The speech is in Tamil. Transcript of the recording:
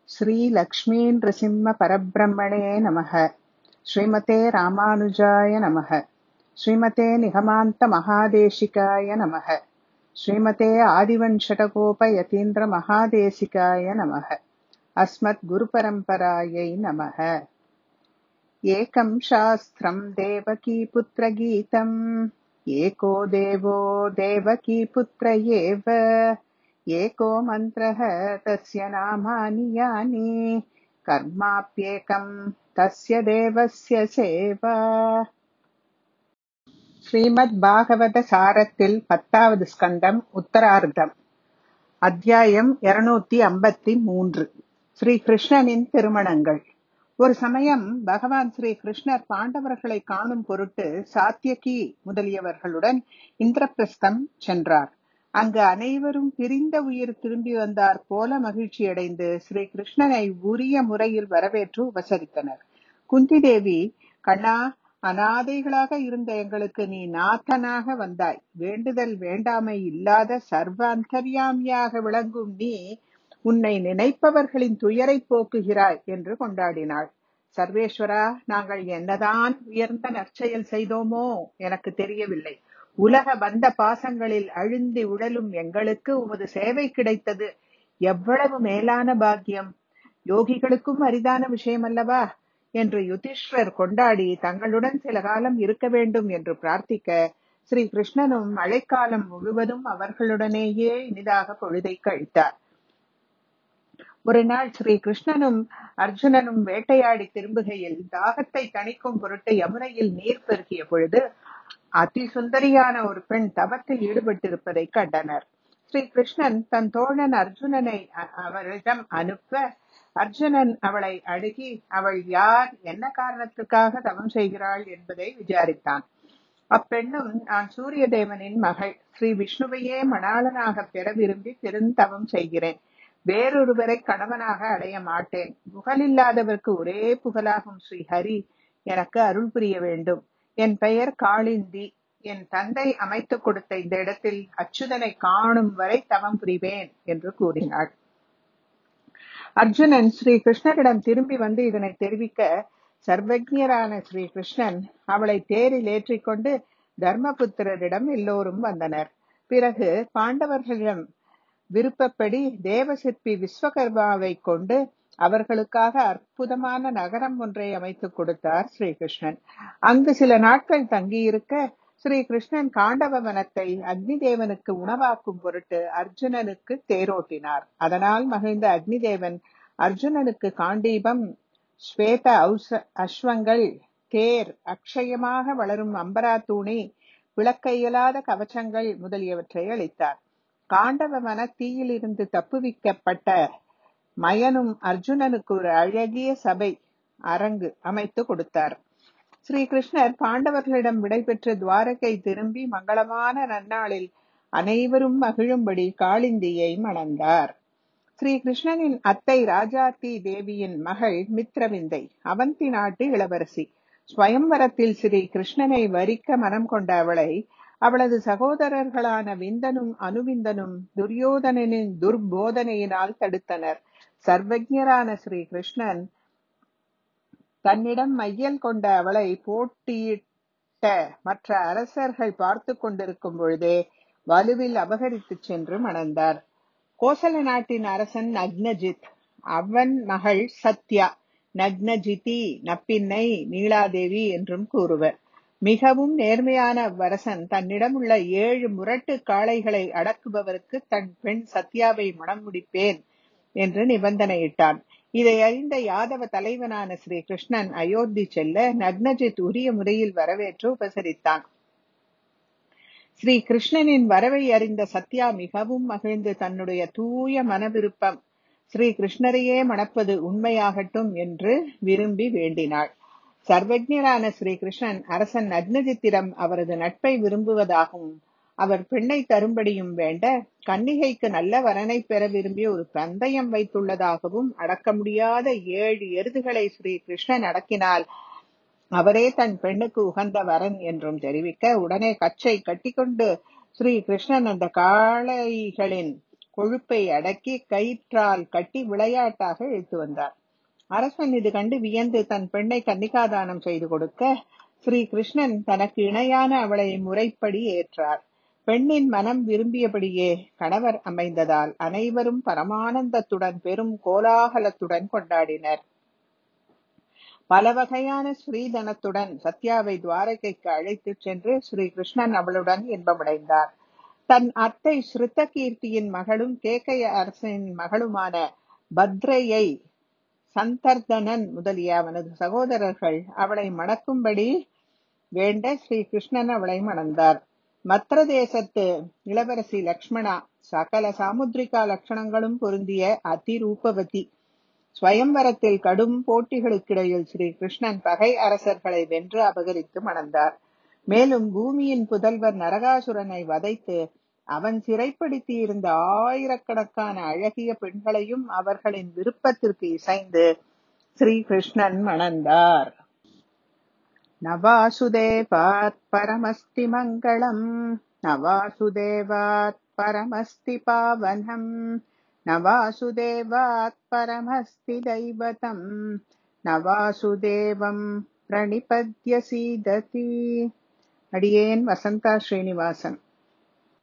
श्रीलक्ष्मीनृसिंहपरब्रह्मणे नमः श्रीमते रामानुजाय नमः श्रीमते निगमान्तमहादेशिकाय नमः श्रीमते आदिवञ्शटकोपयतीन्द्रमहादेशिकाय नमः अस्मद्गुरुपरम्परायै नमः एकं शास्त्रम् देवकीपुत्रगीतम् एको देवो देवकीपुत्र एव एको मन्त्रः तस्य नामानि यानि कर्माप्येकम् तस्य देवस्य सेवा ஸ்ரீமத் பாகவத சாரத்தில் பத்தாவது ஸ்கந்தம் உத்தரார்த்தம் அத்தியாயம் இருநூத்தி ஐம்பத்தி மூன்று ஸ்ரீ கிருஷ்ணனின் திருமணங்கள் ஒரு சமயம் பகவான் ஸ்ரீ கிருஷ்ணர் பாண்டவர்களை காணும் பொருட்டு சாத்தியகி முதலியவர்களுடன் இந்திரபிரஸ்தம் சென்றார் அங்கு அனைவரும் பிரிந்த உயிர் திரும்பி வந்தார் போல மகிழ்ச்சியடைந்து ஸ்ரீ கிருஷ்ணனை உரிய முறையில் வரவேற்று உபசரித்தனர் குந்தி தேவி கண்ணா அனாதைகளாக இருந்த எங்களுக்கு நீ நாதனாக வந்தாய் வேண்டுதல் வேண்டாமை இல்லாத சர்வ அந்தர்யாமியாக விளங்கும் நீ உன்னை நினைப்பவர்களின் துயரை போக்குகிறாய் என்று கொண்டாடினாள் சர்வேஸ்வரா நாங்கள் என்னதான் உயர்ந்த நற்செயல் செய்தோமோ எனக்கு தெரியவில்லை உலக பந்த பாசங்களில் அழுந்தி உழலும் எங்களுக்கு உமது சேவை கிடைத்தது எவ்வளவு மேலான பாக்கியம் யோகிகளுக்கும் அரிதான விஷயம் அல்லவா என்று யுதிஷ்டர் கொண்டாடி தங்களுடன் சில காலம் இருக்க வேண்டும் என்று பிரார்த்திக்க ஸ்ரீ கிருஷ்ணனும் மழைக்காலம் முழுவதும் அவர்களுடனேயே இனிதாக பொழுதை கழித்தார் ஒரு நாள் ஸ்ரீ கிருஷ்ணனும் அர்ஜுனனும் வேட்டையாடி திரும்புகையில் தாகத்தை தணிக்கும் பொருட்டு யமுனையில் நீர் பெருகிய பொழுது அதி சுந்தரியான ஒரு பெண் தவத்தில் ஈடுபட்டிருப்பதை கண்டனர் ஸ்ரீ கிருஷ்ணன் தன் தோழன் அர்ஜுனனை அவரிடம் அனுப்ப அர்ஜுனன் அவளை அணுகி அவள் யார் என்ன காரணத்துக்காக தவம் செய்கிறாள் என்பதை விசாரித்தான் அப்பெண்ணும் நான் சூரிய தேவனின் மகள் ஸ்ரீ விஷ்ணுவையே மணாளனாக பெற விரும்பி பெருந்தவம் செய்கிறேன் வேறொருவரை கணவனாக அடைய மாட்டேன் புகழில்லாதவருக்கு ஒரே புகழாகும் ஸ்ரீ ஹரி எனக்கு அருள் புரிய வேண்டும் என் பெயர் காளிந்தி என் தந்தை அமைத்து கொடுத்த இந்த இடத்தில் அச்சுதனை காணும் வரை தவம் புரிவேன் என்று கூறினாள் அர்ஜுனன் ஸ்ரீ கிருஷ்ணரிடம் திரும்பி வந்து இதனை தெரிவிக்க சர்வஜரான ஸ்ரீ கிருஷ்ணன் அவளை தேரில் ஏற்றிக்கொண்டு தர்மபுத்திரரிடம் எல்லோரும் வந்தனர் பிறகு பாண்டவர்களிடம் விருப்பப்படி தேவசிற்பி விஸ்வகர்மாவை கொண்டு அவர்களுக்காக அற்புதமான நகரம் ஒன்றை அமைத்துக் கொடுத்தார் ஸ்ரீகிருஷ்ணன் அங்கு சில நாட்கள் தங்கியிருக்க ஸ்ரீ கிருஷ்ணன் காண்டவ வனத்தை அக்னி தேவனுக்கு உணவாக்கும் பொருட்டு அர்ஜுனனுக்கு தேரோட்டினார் அதனால் மகிழ்ந்த அக்னி தேவன் அர்ஜுனனுக்கு காண்டீபம் ஸ்வேத அஸ்வங்கள் தேர் அக்ஷயமாக வளரும் அம்பரா தூணி விளக்க இயலாத கவச்சங்கள் முதலியவற்றை அளித்தார் காண்டவ வன தீயிலிருந்து தப்புவிக்கப்பட்ட மயனும் அர்ஜுனனுக்கு ஒரு அழகிய சபை அரங்கு அமைத்து கொடுத்தார் ஸ்ரீ கிருஷ்ணர் பாண்டவர்களிடம் விடைபெற்று துவாரகை திரும்பி மங்களமான நன்னாளில் அனைவரும் மகிழும்படி காளிந்தியை மணந்தார் ஸ்ரீ கிருஷ்ணனின் அத்தை ராஜாத்தி தேவியின் மகள் மித்ரவிந்தை அவந்தி நாட்டு இளவரசி ஸ்வயம்வரத்தில் ஸ்ரீ கிருஷ்ணனை வரிக்க மனம் கொண்ட அவளை அவளது சகோதரர்களான விந்தனும் அனுவிந்தனும் துரியோதனனின் துர்போதனையினால் தடுத்தனர் சர்வஜரான ஸ்ரீ கிருஷ்ணன் தன்னிடம் மையல் கொண்ட அவளை போட்டியிட்ட மற்ற அரசர்கள் பார்த்து கொண்டிருக்கும் பொழுதே வலுவில் அபகரித்து சென்று மணந்தார் கோசல நாட்டின் அரசன் நக்னஜித் அவன் மகள் சத்யா நக்னஜிதி நப்பின்னை நீலாதேவி என்றும் கூறுவர் மிகவும் நேர்மையான அவ்வரசன் தன்னிடம் உள்ள ஏழு முரட்டு காளைகளை அடக்குபவருக்கு தன் பெண் சத்யாவை மணம் முடிப்பேன் என்று நிபந்தனையிட்டான் இதை அறிந்த யாதவ தலைவனான ஸ்ரீ கிருஷ்ணன் அயோத்தி செல்ல நக்னஜித் உரிய முறையில் வரவேற்று உபசரித்தான் ஸ்ரீ கிருஷ்ணனின் வரவை அறிந்த சத்யா மிகவும் மகிழ்ந்து தன்னுடைய தூய மன விருப்பம் ஸ்ரீ கிருஷ்ணரையே மணப்பது உண்மையாகட்டும் என்று விரும்பி வேண்டினாள் சர்வஜரான ஸ்ரீ கிருஷ்ணன் அரசன் நக்னஜித்திடம் அவரது நட்பை விரும்புவதாகவும் அவர் பெண்ணை தரும்படியும் வேண்ட கன்னிகைக்கு நல்ல வரனை பெற விரும்பி ஒரு பந்தயம் வைத்துள்ளதாகவும் அடக்க முடியாத ஏழு எருதுகளை ஸ்ரீ கிருஷ்ணன் அடக்கினால் அவரே தன் பெண்ணுக்கு உகந்த வரன் என்றும் தெரிவிக்க உடனே கச்சை கட்டிக்கொண்டு ஸ்ரீ கிருஷ்ணன் அந்த காளைகளின் கொழுப்பை அடக்கி கயிற்றால் கட்டி விளையாட்டாக இழுத்து வந்தார் அரசன் இது கண்டு வியந்து தன் பெண்ணை கன்னிகாதானம் செய்து கொடுக்க ஸ்ரீ கிருஷ்ணன் தனக்கு இணையான அவளை முறைப்படி ஏற்றார் பெண்ணின் மனம் விரும்பியபடியே கணவர் அமைந்ததால் அனைவரும் பரமானந்தத்துடன் பெரும் கோலாகலத்துடன் கொண்டாடினர் பல வகையான ஸ்ரீதனத்துடன் சத்யாவை துவாரகைக்கு அழைத்துச் சென்று ஸ்ரீ கிருஷ்ணன் அவளுடன் இன்பமடைந்தார் தன் அத்தை ஸ்ருத்த கீர்த்தியின் மகளும் கேக்கைய அரசனின் மகளுமான பத்ரையை சந்தர்தனன் முதலிய அவனது சகோதரர்கள் அவளை மணக்கும்படி வேண்ட ஸ்ரீ கிருஷ்ணன் அவளை மணந்தார் மத்திர தேசத்து இளவரசி லக்ஷ்மணா சகல சாமுத்ரிகா லட்சணங்களும் பொருந்திய அதிரூபவதி ஸ்வயம்வரத்தில் கடும் போட்டிகளுக்கிடையில் ஸ்ரீ கிருஷ்ணன் பகை அரசர்களை வென்று அபகரித்து மணந்தார் மேலும் பூமியின் புதல்வர் நரகாசுரனை வதைத்து அவன் சிறைப்படுத்தி இருந்த ஆயிரக்கணக்கான அழகிய பெண்களையும் அவர்களின் விருப்பத்திற்கு இசைந்து ஸ்ரீ கிருஷ்ணன் மணந்தார் நவாசுதேவாத் பரமஸ்தி மங்களம் நவாசுதேவாத் பரமஸ்தி பாவனம் நவாசுதேவாத் பரமஸ்தி தைவதம் நவாசுதேவம் பிரணிபத்ய சீததி அடியேன் வசந்தா ஸ்ரீனிவாசன்